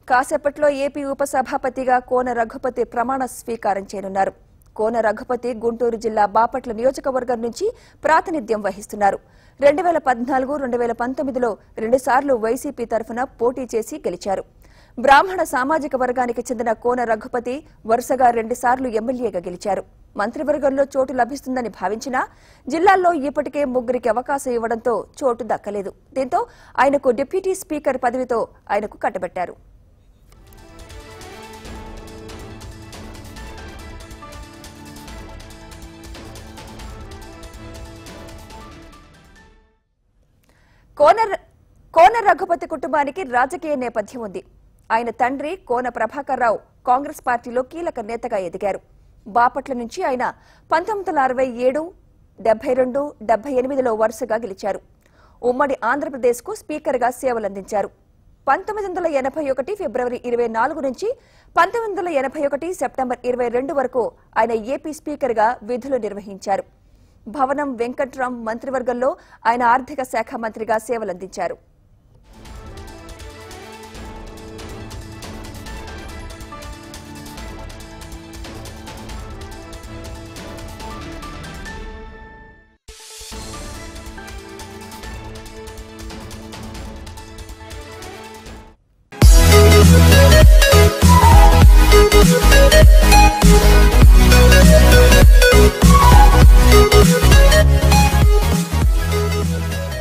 కాసేపట్లో ఏపీ ఉపసభాపతిగా కోన రఘుపతి ప్రమాణ స్వీకారం చేయనున్నారు కోన రఘుపతి గుంటూరు జిల్లా బాపట్ల నియోజకవర్గం నుంచి ప్రాతినిధ్యం వహిస్తున్నారు రెండు వేల పద్నాలుగు రెండు వేల పంతొమ్మిదిలో రెండుసార్లు వైసీపీ తరఫున పోటీ చేసి గెలిచారు బ్రాహ్మణ సామాజిక వర్గానికి చెందిన కోన రఘుపతి వరుసగా రెండుసార్లు ఎమ్మెల్యేగా గెలిచారు మంత్రివర్గంలో చోటు లభిస్తుందని భావించినా జిల్లాల్లో ఇప్పటికే ముగ్గురికి అవకాశం ఇవ్వడంతో చోటు దక్కలేదు దీంతో ఆయనకు డిప్యూటీ స్పీకర్ పదవితో ఆయనకు కట్టబెట్టారు కోన కోన రఘుపతి కుటుంబానికి రాజకీయ నేపథ్యం ఉంది ఆయన తండ్రి కోన ప్రభాకర్ రావు కాంగ్రెస్ పార్టీలో కీలక నేతగా ఎదిగారు బాపట్ల నుంచి ఆయన పంతొమ్మిది వందల అరవై ఏడు డెబ్బై రెండు డెబ్బై ఎనిమిదిలో వరుసగా గెలిచారు ఉమ్మడి ఆంధ్రప్రదేశ్కు స్పీకర్గా సేవలందించారు పంతొమ్మిది వందల ఎనభై ఒకటి ఫిబ్రవరి ఇరవై నాలుగు నుంచి పంతొమ్మిది వందల ఎనభై ఒకటి సెప్టెంబర్ ఇరవై రెండు వరకు ఆయన ఏపీ స్పీకర్గా విధులు నిర్వహించారు భవనం వెంకట్రామ్ మంత్రివర్గంలో ఆయన ఆర్థిక శాఖ మంత్రిగా సేవలందించారు